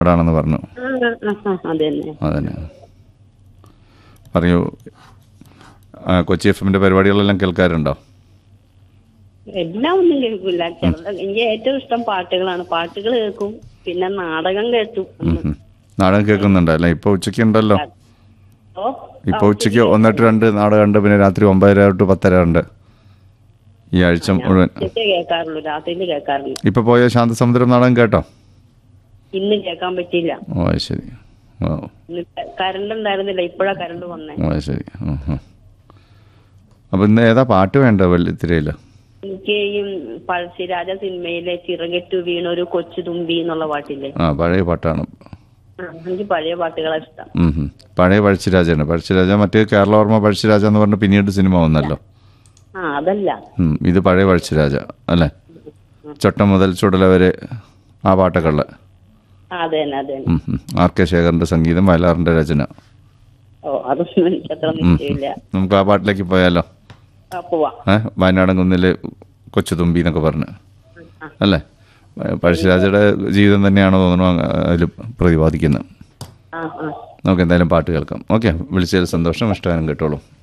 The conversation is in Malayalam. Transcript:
അവിടാണെന്ന് പറഞ്ഞു ആ, ആ, ആ, അത് തന്നെ അതന്നെ പറയൂ ആ, കൊച്ചി എഫ് എമ്മിൻ്റെ പരിപാടികളെല്ലാം കേൾക്കാറുണ്ടോ എല്ലാം ഒന്നും കേൾക്കില്ല ചിലത് എനിക്ക് ഏറ്റവും ഇഷ്ടം പാട്ടുകളാണ് പാട്ടുകൾ കേൾക്കും പിന്നെ നാടകം കേട്ടു ഉം, ഉം. നാടകം കേൾക്കുന്നുണ്ട് അല്ലേ ഇപ്പോൾ ഉച്ചയ്ക്ക് ഉണ്ടല്ലോ ഓ ഇപ്പോൾ ഉച്ചയ്ക്ക് ഒന്നെട്ട് രണ്ട് നാടകം ഉണ്ട് പിന്നെ രാത്രി ഒമ്പതര തൊട്ട് പത്തര ഉണ്ട് ഈ ആഴ്ച മുഴുവൻ ഉച്ചയ്ക്ക് കേൾക്കാറുള്ളൂ രാത്രിയിൽ കേൾക്കാറില്ല ഇപ്പോൾ പോയ ശാന്തസമുദ്രം നാടകം കേട്ടോ ഇന്ന് കേൾക്കാൻ പറ്റിയില്ല ഓ അത് ശരി ഓ ഇന്ന് കറണ്ട് ഉണ്ടായിരുന്നില്ല ഇപ്പോഴാ കറണ്ട് വന്നേ ഓ അത് ശരി അപ്പോൾ ഇന്ന് ഏതാ പാട്ട് വേണ്ട വെള്ളിത്തിരയിൽ എനിക്ക് ഈ പഴശ്ശിരാജ സിനിമയിലെ ചിറകെട്ടു വീണ ഒരു കൊച്ചു തുമ്പി എന്നുള്ള പാട്ടില്ലേ ആ പഴയ പാട്ടാണ് ആ, എനിക്ക് പഴയ പാട്ടുകളാ ഇഷ്ടം ഉം, ഉം. പഴയ പഴശ്ശിരാജാണ് പഴശ്ശിരാജ മറ്റേ കേരളവർമ്മ പഴശ്ശിരാജ എന്ന് പറഞ്ഞ് പിന്നീട് സിനിമ വന്നല്ലോ ആ അതല്ല ഉം, ഇത് പഴയ പഴശ്ശിരാജ അല്ലേ ചൊട്ടം മുതൽ ചുടല വരെ ആ പാട്ടൊക്കെ ഉള്ള ആ അത് തന്നെ അത് തന്നെ ഉം, ഉം. ആർ കെ ശേഖറിന്റെ സംഗീതം വയലാറിന്റെ രചന ഓ അതൊന്നും എനിക്ക് അത്ര നിശ്ചയമില്ല നമുക്ക് ആ പാട്ടിലേക്ക് പോയാലോ ആ, പോവാം ഏഹ് വയനാടൻ കുന്നിലെ കൊച്ചുതുമ്പി എന്നൊക്കെ പറഞ്ഞ് അല്ലേ പഴശ്ശിരാജയുടെ ജീവിതം തന്നെയാണോ തോന്നുന്നു അങ്ങ് അതിൽ പ്രതിപാദിക്കുന്നത് ആ ആ നമുക്ക് എന്തായാലും പാട്ട് കേൾക്കാം ഓക്കെ വിളിച്ചതിൽ സന്തോഷം ഇഷ്ടകാരം കേട്ടോളൂ